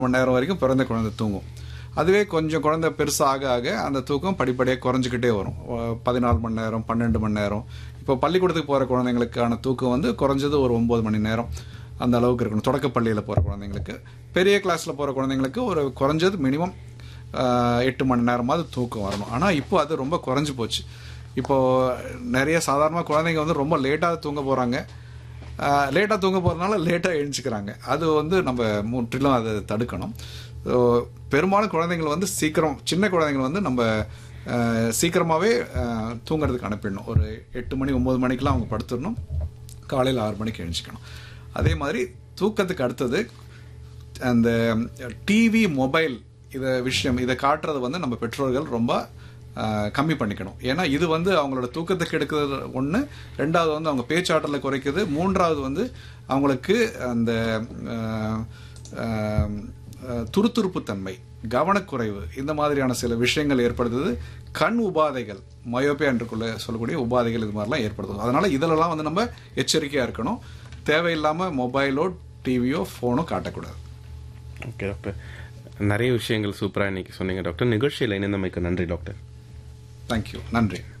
மணி நேரம் வரைக்கும் பிறந்த குழந்தை தூங்கும் அதுவே கொஞ்சம் குழந்தை பெருசாக ஆக ஆக அந்த தூக்கம் படிப்படியாக குறைஞ்சிக்கிட்டே வரும் அஹ் பதினாலு மணி நேரம் பன்னெண்டு மணி நேரம் இப்போ பள்ளிக்கூடத்துக்கு போகிற குழந்தைங்களுக்கான தூக்கம் வந்து குறைஞ்சது ஒரு ஒம்பது மணி நேரம் அந்த அளவுக்கு இருக்கணும் தொடக்க பள்ளியில் போகிற குழந்தைங்களுக்கு பெரிய கிளாஸில் போகிற குழந்தைங்களுக்கு ஒரு குறைஞ்சது மினிமம் எட்டு மணி நேரமாவது தூக்கம் வரணும் ஆனால் இப்போ அது ரொம்ப குறைஞ்சி போச்சு இப்போ நிறைய சாதாரணமாக குழந்தைங்க வந்து ரொம்ப லேட்டாக தூங்க போகிறாங்க லேட்டாக தூங்க போகிறதுனால லேட்டாக எழுஞ்சிக்கிறாங்க அது வந்து நம்ம முற்றிலும் அதை தடுக்கணும் ஸோ பெரும்பாலும் குழந்தைங்கள் வந்து சீக்கிரம் சின்ன குழந்தைங்கள் வந்து நம்ம சீக்கிரமாகவே தூங்குறதுக்கு அனுப்பிடணும் ஒரு எட்டு மணி ஒம்பது மணிக்கெலாம் அவங்க படுத்துடணும் காலையில் ஆறு மணிக்கு எழுஞ்சிக்கணும் அதே மாதிரி தூக்கத்துக்கு அடுத்தது அந்த டிவி மொபைல் இதை விஷயம் இதை காட்டுறது வந்து நம்ம பெற்றோர்கள் ரொம்ப ஆஹ், கம்மி பண்ணிக்கணும் ஏன்னா இது வந்து அவங்களோட தூக்கத்துக்கு எடுக்கிறது ஒன்று ரெண்டாவது வந்து அவங்க பேச்சாற்றலை குறைக்குது மூன்றாவது வந்து அவங்களுக்கு அந்த ஆஹ், ஆஹ், ஆஹ், துருதுருப்புத்தன்மை கவனக்குறைவு இந்த மாதிரியான சில விஷயங்கள் ஏற்படுத்துது கண் உபாதைகள் மயோபியா என்று கொள்ள சொல்லக்கூடிய உபாதைகள் இது மாதிரிலாம் ஏற்படுத்தும் அதனால இதிலெல்லாம் வந்து நம்ம எச்சரிக்கையாக இருக்கணும் தேவையில்லாமல் மொபைலோ டிவியோ ஃபோனோ காட்டக்கூடாது ஓகே டாக்டர் நிறைய விஷயங்கள் சூப்பராக இன்னைக்கு சொன்னீங்க டாக்டர் நிகழ்ச்சியில் இணைந்தமைக்கு நன்றி டாக்டர் தேங்க்யூ நன்றி